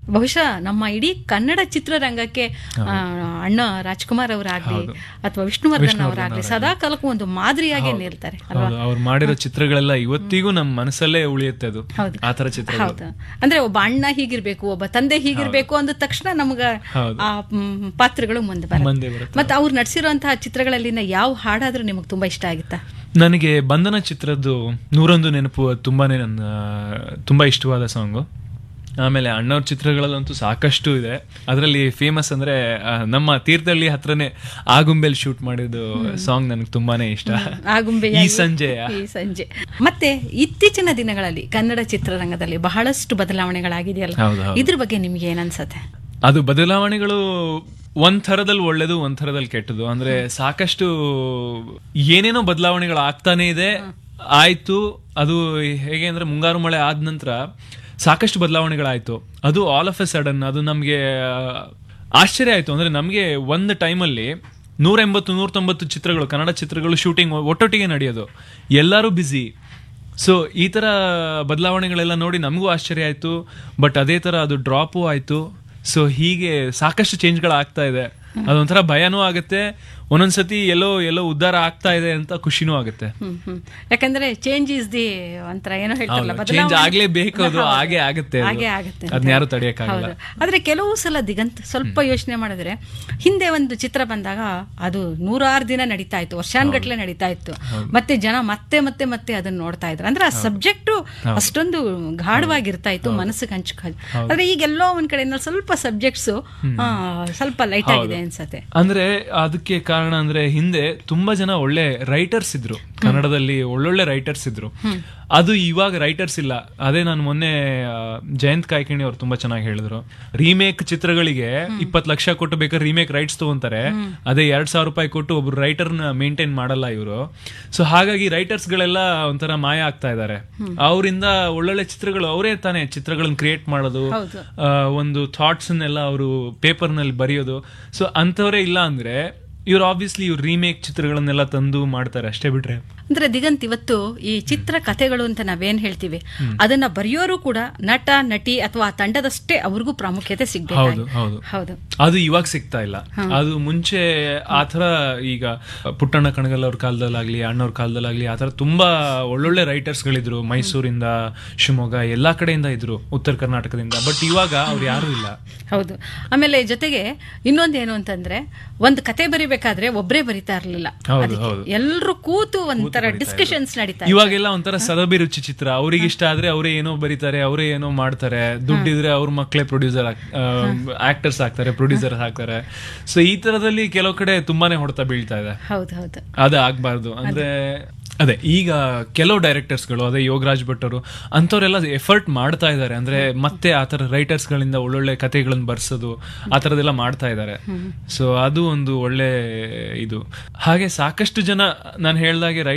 ಬಹುಶಃ ನಮ್ಮ ಇಡೀ ಕನ್ನಡ ಚಿತ್ರರಂಗಕ್ಕೆ ಆ, ಅಣ್ಣ ರಾಜ್ಕುಮಾರ್ ಅವರಾಗ್ಲಿ ಅಥವಾ ವಿಷ್ಣುವರ್ಧನ್ ಅವರಾಗ್ಲಿ ಸದಾ ಕಾಲಕ್ಕೂ ಒಂದು ಮಾದರಿಯಾಗಿ ನಿಲ್ತಾರೆ ಅಲ್ವಾ ಹೌದು ಅವ್ರು ಮಾಡಿರೋ ಚಿತ್ರಗಳೆಲ್ಲ ಇವತ್ತಿಗೂ ನಮ್ಮ ಮನಸ್ಸಲ್ಲೇ ಉಳಿಯುತ್ತೆ ಅದು ಹೌದು. ಆ ತರ ಚಿತ್ರ ಹೌದು ಅಂದ್ರೆ ಒಬ್ಬ ಅಣ್ಣ ಹೀಗಿರ್ಬೇಕು ಒಬ್ಬ ತಂದೆ ಹೀಗಿರ್ಬೇಕು ಅಂದ ತಕ್ಷಣ ನಮ್ಗ ಹೌದು. ಆ ಮ್, ಪಾತ್ರಗಳು ಮುಂದೆ ಮುಂದೆ ಬರುತ್ತೆ ಬರುತ್ತೆ. ಮತ್ತೆ ಅವ್ರು ನಡ್ಸಿರುವಂತಹ ಚಿತ್ರಗಳಲ್ಲಿನ ಯಾವ ಹಾಡಾದ್ರೂ ನಿಮಗೆ ತುಂಬಾ ಇಷ್ಟ ಆಗಿತ್ತಾ ನನಗೆ ಬಂಧನ ಚಿತ್ರದ್ದು ನೂರೊಂದು ನೆನಪು ಅದು ತುಂಬಾನೇ ನನ್ನ ತುಂಬಾ ಇಷ್ಟವಾದ ಸಾಂಗು ಆಮೇಲೆ ಅಣ್ಣವ್ರ ಚಿತ್ರಗಳಲ್ಲಂತೂ ಸಾಕಷ್ಟು ಇದೆ ಅದರಲ್ಲಿ ಫೇಮಸ್ ಅಂದ್ರೆ ಆ, ನಮ್ಮ ತೀರ್ಥಹಳ್ಳಿ ಹತ್ರನೇ ಆಗುಂಬೆಲ್ ಶೂಟ್ ಮಾಡಿದ್ದು ಸಾಂಗ್ ನನಗೆ ತುಂಬಾನೇ ಇಷ್ಟ ಆಗುಂಬೆಯ ಈ ಸಂಜೆಯ ಈ ಸಂಜೆ ಮತ್ತೆ ಇತ್ತೀಚಿನ ದಿನಗಳಲ್ಲಿ ಕನ್ನಡ ಚಿತ್ರರಂಗದಲ್ಲಿ ಬಹಳಷ್ಟು ಬದಲಾವಣೆಗಳಾಗಿದೆಯಲ್ಲ ಹೌದು, ಹೌದು. ಇದ್ರ ಬಗ್ಗೆ ನಿಮ್ಗೆ ಏನ್ ಅನ್ಸತ್ತೆ ಅದು ಬದಲಾವಣೆಗಳು ಒಂದ್ ಥರದಲ್ಲಿ ಒಳ್ಳೇದು ಒಂದ್ ಥರದಲ್ಲಿ ಕೆಟ್ಟದು ಅಂದ್ರೆ ಸಾಕಷ್ಟು ಏನೇನೋ ಬದಲಾವಣೆಗಳು ಆಗ್ತಾನೆ ಇದೆ ಆಯ್ತು ಅದು ಹೇಗೆ ಅಂದ್ರೆ ಮುಂಗಾರು ಮಳೆ ಆದ ನಂತರ ಸಾಕಷ್ಟು ಬದಲಾವಣೆಗಳಾಯ್ತು ಅದು ಆಲ್ ಆಫ್ ಎ ಸಡನ್ ಅದು ನಮಗೆ ಆಶ್ಚರ್ಯ ಆಯ್ತು ಅಂದ್ರೆ ನಮಗೆ ಒಂದು ಟೈಮಲ್ಲಿ ನೂರ ಎಂಬತ್ತು ನೂರ ತೊಂಬತ್ತು ಚಿತ್ರಗಳು ಕನ್ನಡ ಚಿತ್ರಗಳು ಶೂಟಿಂಗ್ ಒಟ್ಟೊಟ್ಟಿಗೆ ನಡೆಯೋದು ಎಲ್ಲರೂ ಬ್ಯುಸಿ ಸೊ ಈ ತರ ಬದಲಾವಣೆಗಳೆಲ್ಲ ನೋಡಿ ನಮಗೂ ಆಶ್ಚರ್ಯ ಆಯ್ತು ಬಟ್ ಅದೇ ತರ ಅದು ಡ್ರಾಪು ಆಯ್ತು ಸೊ ಹೀಗೆ ಸಾಕಷ್ಟು ಚೇಂಜ್ಗಳು ಆಗ್ತಾ ಇದೆ ಅದೊಂಥರ ಭಯನೂ ಆಗುತ್ತೆ ಒಂದೊಂದ್ಸತಿ ಎಲ್ಲೋ ಎಲ್ಲೋ ಉದ್ಧಾರ ಆಗ್ತಾ ಇದೆ ಅಂತ ಖುಷಿನೂ ಆಗುತ್ತೆ ಹ್ಮ್ ಹ್ಮ್ ಯಾಕಂದ್ರೆ ಚೇಂಜ್ ಇಸ್ ದಿ ಒಂಥರ ಏನೋ ಹೇಳ್ತಾರಲ್ಲ ಚೇಂಜ್ ಬದಲಾವಣೆ ಆಗ್ಲೇಬೇಕು ಅದು ಹೌದು. ಹಾಗೆ ಆಗುತ್ತೆ ಅದು. ಹಾಗೆ ಆಗುತ್ತೆ ಅಂತ. ಅದನ್ನ ಯಾರು ತಡೆಯಕ್ಕಾಗಲ್ಲ ಹೌದು. ಆದ್ರೆ ಕೆಲವು ಸಲ ದಿಗಂತ್ ಸ್ವಲ್ಪ ಯೋಚನೆ ಮಾಡಿದ್ರೆ ಹಿಂದೆ ಒಂದು ಚಿತ್ರ ಬಂದಾಗ ಅದು ನೂರಾರು ದಿನ ನಡೀತಾ ಇತ್ತು ವರ್ಷಾನ್ಗಟ್ಲೆ ನಡೀತಾ ಇತ್ತು ಮತ್ತೆ ಜನ ಮತ್ತೆ ಮತ್ತೆ ಮತ್ತೆ ಅದನ್ನ ನೋಡ್ತಾ ಇದ್ರು ಅಂದ್ರೆ ಆ ಸಬ್ಜೆಕ್ಟ್ ಅಷ್ಟೊಂದು ಗಾಢವಾಗಿರ್ತಾ ಇತ್ತು ಮನಸ್ಸಿಗೆ ಹಂಚ ಆದ್ರೆ ಈಗೆಲ್ಲೋ ಒಂದ್ ಕಡೆ ಇನ್ನೊಂದ್ ಸ್ವಲ್ಪ ಸಬ್ಜೆಕ್ಟ್ಸ್ ಸ್ವಲ್ಪ ಲೈಟ್ ಆಗಿದೆ ಅನ್ಸತ್ತೆ ಅಂದ್ರೆ ಅದಕ್ಕೆ ಕಾರಣ ಅಂದ್ರೆ ಹಿಂದೆ ತುಂಬಾ ಜನ ಒಳ್ಳೆ ರೈಟರ್ಸ್ ಇದ್ರು ಕನ್ನಡದಲ್ಲಿ ಒಳ್ಳೊಳ್ಳೆ ರೈಟರ್ಸ್ ಇದ್ರು ಅದು ಇವಾಗ ರೈಟರ್ಸ್ ಇಲ್ಲ ಅದೇ ನಾನು ಮೊನ್ನೆ ಆ, ಜಯಂತ್ ಕಾಯ್ಕಿಣಿ ಅವ್ರು ತುಂಬಾ ಚೆನ್ನಾಗಿ ಹೇಳಿದ್ರು ರೀಮೇಕ್ ಚಿತ್ರಗಳಿಗೆ ಇಪ್ಪತ್ ಲಕ್ಷ ಕೊಟ್ಟು ಬೇಕಾದ್ರೆ ರೀಮೇಕ್ ರೈಟ್ಸ್ ತಗೊಂತಾರೆ ಅದೇ ಎರಡ್ ಸಾವಿರ ರೂಪಾಯಿ ಕೊಟ್ಟು ಒಬ್ರು ರೈಟರ್ ನ ಮೇಂಟೈನ್ ಮಾಡಲ್ಲ ಇವರು ಸೊ ಹಾಗಾಗಿ ರೈಟರ್ಸ್ ಗಳೆಲ್ಲ ಒಂಥರ ಮಾಯ ಆಗ್ತಾ ಇದ್ದಾರೆ ಅವರಿಂದ ಒಳ್ಳೊಳ್ಳೆ ಚಿತ್ರಗಳು ಅವರೇ ತಾನೇ ಚಿತ್ರಗಳನ್ನ ಕ್ರಿಯೇಟ್ ಮಾಡೋದು ಹೌದು. ಆ, ಒಂದು ಥಾಟ್ಸ್ ಅನ್ನೆಲ್ಲ ಅವರು ಪೇಪರ್ ನಲ್ಲಿ ಬರೆಯೋದು ಸೊ ಅಂತವರೇ ಇಲ್ಲ ಅಂದ್ರೆ ಇವ್ರು ಆಬ್ವಿಯಸ್ಲಿ ಇವ್ರು ರೀಮೇಕ್ ಚಿತ್ರಗಳನ್ನೆಲ್ಲ ತಂದು ಮಾಡ್ತಾರೆ ಅಷ್ಟೇ ಬಿಟ್ರೆ ಅಂದ್ರೆ ದಿಗಂತ್ ಇವತ್ತು ಈ ಚಿತ್ರ ಕಥೆಗಳು ಅಂತ ನಾವೇನ್ ಹೇಳ್ತೀವಿ ಅದನ್ನ ಬರೆಯೋರು ಕೂಡ ನಟ ನಟಿ ಅಥವಾ ಆ ತಂಡದಷ್ಟೇ ಅವ್ರಿಗೂ ಪ್ರಾಮುಖ್ಯತೆ ಸಿಗ್ಬೇಕು ಹೌದು ಹೌದು ಹೌದು ಅದು ಇವಾಗ ಸಿಗ್ತಾ ಇಲ್ಲ ಅದು ಮುಂಚೆ ಆತರ ಈಗ ಪುಟ್ಟಣ್ಣ ಕಣಗಲ್ ಅವ್ರ ಕಾಲದಲ್ಲಾಗ್ಲಿ ಅಣ್ಣವ್ರ ಕಾಲದಲ್ಲಾಗ್ಲಿ ಆತರ ತುಂಬಾ ಒಳ್ಳೊಳ್ಳೆ ರೈಟರ್ಸ್ ಗಳಿದ್ರು ಮೈಸೂರಿಂದ ಶಿವಮೊಗ್ಗ ಎಲ್ಲಾ ಕಡೆಯಿಂದ ಇದ್ರು ಉತ್ತರ ಕರ್ನಾಟಕದಿಂದ ಬಟ್ ಇವಾಗ ಅವ್ರು ಯಾರು ಇಲ್ಲ ಹೌದು ಆಮೇಲೆ ಜೊತೆಗೆ ಇನ್ನೊಂದೇನು ಅಂತಂದ್ರೆ ಒಂದು ಕತೆ ಬರಿಬೇಕಾದ್ರೆ ಒಬ್ರೇ ಬರಿತಾ ಇರ್ಲಿಲ್ಲ ಹೌದು, ಅದಕ್ಕೆ ಹೌದು. ಎಲ್ರು ಕೂತು ಒಂಥರ ಡಿಸ್ಕಷನ್ಸ್ ನಡೀತಾ ಇತ್ತು. ಇವಾಗೆಲ್ಲ ಒಂಥರ ಸದಭಿರುಚಿ ಚಿತ್ರ ಅವ್ರಿಗೆ ಇಷ್ಟ ಆದ್ರೆ ಅವರೇ ಏನೋ ಬರೀತಾರೆ ಅವರೇ ಏನೋ ಮಾಡ್ತಾರೆ ದುಡ್ಡಿದ್ರೆ ಅವ್ರ ಮಕ್ಕಳೇ ಪ್ರೊಡ್ಯೂಸರ್ ಆಕ್ಟರ್ಸ್ ಆಗ್ತಾರೆ ಪ್ರೊಡ್ಯೂಸರ್ ಆಗ್ತಾರೆ ಸೊ ಈ ತರದಲ್ಲಿ ಕೆಲವು ಕಡೆ ತುಂಬಾನೇ ಹೊಡೆತ ಬೀಳ್ತಾ ಇದೆ ಹೌದು ಹೌದು ಅದು ಆಗ್ಬಾರ್ದು ಅಂದ್ರೆ ಅದೇ ಈಗ ಕೆಲವು ಡೈರೆಕ್ಟರ್ಸ್ಗಳು ಅದೇ ಯೋಗರಾಜ್ ಭಟ್ ಅವರು ಅಂಥವ್ರೆಲ್ಲ ಎಫರ್ಟ್ ಮಾಡ್ತಾ ಇದ್ದಾರೆ ಅಂದ್ರೆ ಮತ್ತೆ ಆ ಥರ ರೈಟರ್ಸ್ ಗಳಿಂದ ಒಳ್ಳೊಳ್ಳೆ ಕಥೆಗಳನ್ನ ಬರ್ಸೋದು ಆ ಥರದ್ದೆಲ್ಲ ಮಾಡ್ತಾ ಇದ್ದಾರೆ ಸೊ ಅದು ಒಂದು ಒಳ್ಳೆ ಇದು ಹಾಗೆ ಸಾಕಷ್ಟು ಜನ ನಾನು ಹೇಳ್ದಾಗೆ